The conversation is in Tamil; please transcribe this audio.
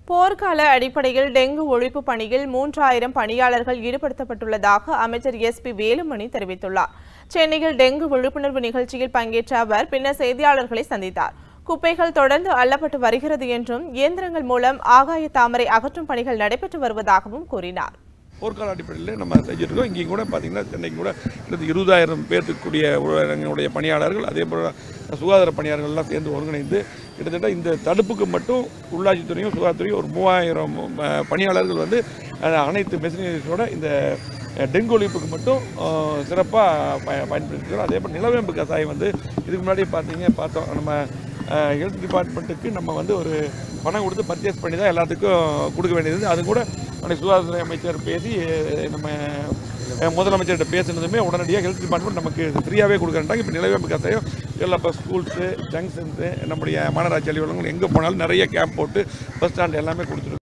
போர்க்கால அடிப்படையில் டெங்கு ஒழிப்பு பணியில் மூன்றாயிரம் பணியாளர்கள் ஈடுபடுத்தப்பட்டுள்ளதாக அமைச்சர் எஸ் பி வேலுமணி தெரிவித்துள்ளார் சென்னையில் டெங்கு விழிப்புணர்வு நிகழ்ச்சியில் பங்கேற்ற அவர் பின்னர் செய்தியாளர்களை சந்தித்தார் குப்பைகள் தொடர்ந்து அள்ளப்பட்டு வருகிறது என்றும் இயந்திரங்கள் மூலம் ஆகாய தாமரை அகற்றும் பணிகள் நடைபெற்று வருவதாகவும் கூறினார் போர்க்கால அடிப்படையில் நம்ம செஞ்சுருக்கோம் இங்கேயும் கூட பார்த்தீங்கன்னா சென்னைக்கு கூட கிட்டத்தட்ட இருபதாயிரம் பேர்த்துக்குரிய எங்களுடைய பணியாளர்கள் அதே போல் சுகாதார பணியாளர்கள் எல்லாம் சேர்ந்து ஒருங்கிணைந்து கிட்டத்தட்ட இந்த தடுப்புக்கு மட்டும் உள்ளாட்சித்துறையும் சுகாதாரத்துறையும் ஒரு மூவாயிரம் அஹ், பணியாளர்கள் வந்து அஹ், அனைத்து மெஷினரிஸோட இந்த அஹ், டெங்கு ஒழிப்புக்கு மட்டும் சிறப்பாக ப பயன்படுத்திக்கிறோம் அதே போல் நிலவேம்பு கசாயம் வந்து இதுக்கு முன்னாடி பார்த்தீங்க பார்த்தோம் நம்ம ஹெல்த் டிபார்ட்மெண்ட்டுக்கு நம்ம வந்து ஒரு பணம் கொடுத்து பர்ச்சேஸ் பண்ணி தான் எல்லாத்துக்கும் கொடுக்க வேண்டியது அது கூட அன்றைக்கி சுகாதாரத்துறை அமைச்சர் பேசி அஹ், நம்ம அஹ், முதலமைச்சர்கிட்ட பேசுனதுமே உடனடியாக ஹெல்த் டிபார்ட்மெண்ட் நமக்கு ஃப்ரீயாகவே கொடுக்குறாங்க இப்போ நிலவேம்பு கசாயம் எல்லா இப்போ ஸ்கூல்ஸு ஜங்ஷன்ஸு நம்முடைய மாநகராட்சி அலுவலகங்கள் எங்கே போனாலும் நிறைய கேம்ப் போட்டு பஸ் ஸ்டாண்ட் எல்லாமே கொடுத்துருக்கோம்